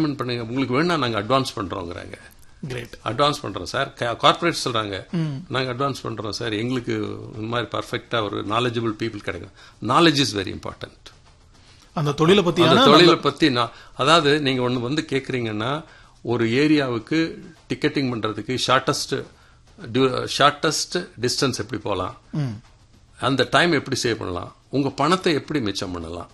Payment பண்ணுங்க உங்களுக்கு வேணா நாங்க அட்வான்ஸ் பண்றோங்கிறாங்க கிரேட் அட்வான்ஸ் பண்றோம் சார் கார்பரேட் சொல்றாங்க நாங்க அட்வான்ஸ் பண்றோம் சார் எங்களுக்கு இந்த மாதிரி பர்ஃபெக்டா ஒரு நாலேஜபிள் பீப்புள் கிடைக்கும் நாலேஜ் இஸ் வெரி இம்பார்ட்டன்ட் அந்த தொழிலை அந்த பத்தியான தொழிலை பத்தி நான் அதாவது நீங்க ஒண்ணு வந்து கேக்குறீங்கன்னா ஒரு ஏரியாவுக்கு டிக்கெட்டிங் பண்றதுக்கு ஷார்ட்டஸ்ட் ஷார்ட்டஸ்ட் டிஸ்டன்ஸ் எப்படி போகலாம் ம். அந்த டைம் எப்படி சேவ் பண்ணலாம் உங்க பணத்தை எப்படி மிச்சம் பண்ணலாம்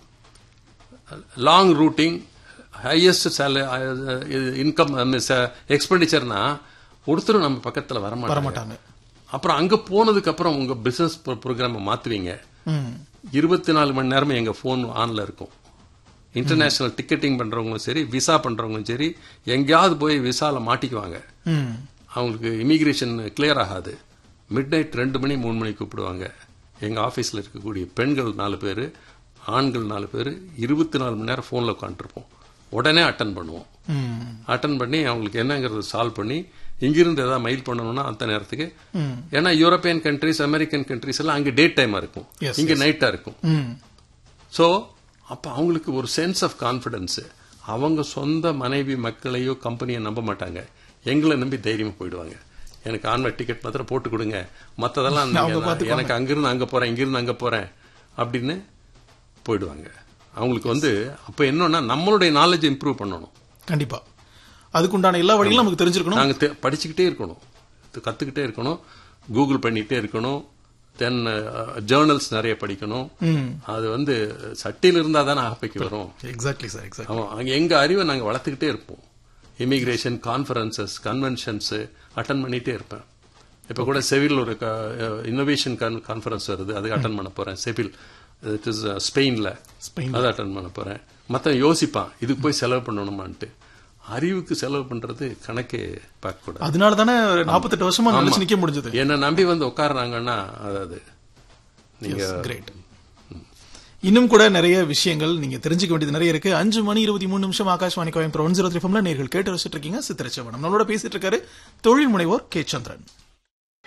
long routing highest salary income எக்ஸ்பெண்டிச்சர்னா ஒருத்தரும் நம்ம பக்கத்துல வரமாட்டாங்க வரமாட்டாங்க அப்புறம் அங்க போனதுக்கு அப்புறம் உங்க பிசினஸ் ப்ரோக்ராம் மாத்துவீங்க ம். இருபத்தி நாலு மணி நேரமும் எங்க போன் ஆன்ல இருக்கும் இன்டர்நேஷனல் டிக்கெட்டிங் பண்றவங்களும் சரி விசா பண்றவங்களும் சரி எங்கேயாவது போய் விசால மாட்டிக்குவாங்க ம். அவங்களுக்கு இமிகிரேஷன் கிளியர் ஆகாது மிட் நைட் ரெண்டு மணி மூணு மணிக்கு கூப்பிடுவாங்க எங்க ஆபீஸ்ல இருக்கக்கூடிய பெண்கள் நாலு பேர் ஆண்கள் நாலு பேர் இருபத்தி நாலு மணி நேரம் போன்ல உட்காந்துருப்போம் உடனே அட்டன் பண்ணுவோம் ம். அட்டன் பண்ணி அவங்களுக்கு என்னங்கிறத சால்வ் பண்ணி இங்கிருந்து ஏதாவது மெயில் பண்ணணும்னா அந்த நேரத்துக்கு ம். ஏன்னா யூரோப்பியன் கண்ட்ரிஸ் அமெரிக்கன் கண்ட்ரிஸ் எல்லாம் அங்க டே டைமா இருக்கும் Yes, இங்க நைட்டா இருக்கும் ம். சோ அப்ப அவங்களுக்கு ஒரு சென்ஸ் ஆஃப் கான்பிடன்ஸ் அவங்க சொந்த மனைவி மக்களையோ கம்பெனியை நம்ப மாட்டாங்க எங்களை நம்பி தைரியமா போயிடுவாங்க எனக்கு ஆன்லைன் டிக்கெட் மாத்திரம் போட்டு கொடுங்க மத்ததெல்லாம் நீங்க அவங்க நான் பார்த்துக்குவாங்க. எனக்கு அங்கிருந்து அங்க போறேன் இங்கிருந்து அங்க போறேன் அப்படின்னு போயிடுவாங்க அவங்களுக்கு வந்து அப்ப என்னன்னா நம்மளுடைய நாலேஜ் இம்ப்ரூவ் பண்ணணும் கண்டிப்பா அதுக்குண்டான எல்லா வழிகளும் நமக்கு தெரிஞ்சிருக்கணும் நாங்க தெ- படிச்சுக்கிட்டே இருக்கணும் இது கத்துக்கிட்டே இருக்கணும் கூகுள் பண்ணிட்டே இருக்கணும் தென் ஜேர்னல்ஸ் நிறைய படிக்கணும் ம். அது வந்து சட்டியில் இருந்தா தானே ஆப்பைக்கு வரும் எக்ஸாக்ட்லி சார் எக்ஸாக்ட் ஆமா அங்க எங்க அறிவை நாங்க வளர்த்துக்கிட்டே இருப்போம் இமிகிரேஷன் கான்ஃபரன்சஸ் கன்வென்ஷன்ஸ் அட்டன் பண்ணிட்டே இருப்பேன் இப்ப கூட செவில் ஒரு இன்னோவேஷன் கான்ஃபரன்ஸ் வருது அதுக்கு அட்டன் பண்ண போறேன் செவில் இட் இஸ் ஸ்பெயின்ல ஸ்பெயின் அதை அட்டன் பண்ண போறேன் மத்த யோசிப்பான் இதுக்கு போய் செலவு பண்ணணுமான்ட்டு அறிவுக்கு செலவு பண்றது கணக்கே பார்க்க கூடாது அதனால தானே நாற்பத்தெட்டு வருஷமா நிலைச்சு நிக்க முடிஞ்சது என்ன நம்பி வந்து உட்கார்றாங்கன்னா அதாவது நீங்க கிரேட் இன்னும் கூட நிறைய விஷயங்கள் நீங்க தெரிஞ்சுக்க வேண்டியது நிறைய இருக்கு அஞ்சு மணி இருபத்தி மூணு நிமிஷம் Akashvani Coimbatore one zero three நேர்கள் கேட்டு வச்சுட்டு இருக்கீங்க சித்திரச்சவனம் நம்மளோட பேசிட்டு இருக்காரு தொழில் முனைவோர் கே சந்திரன்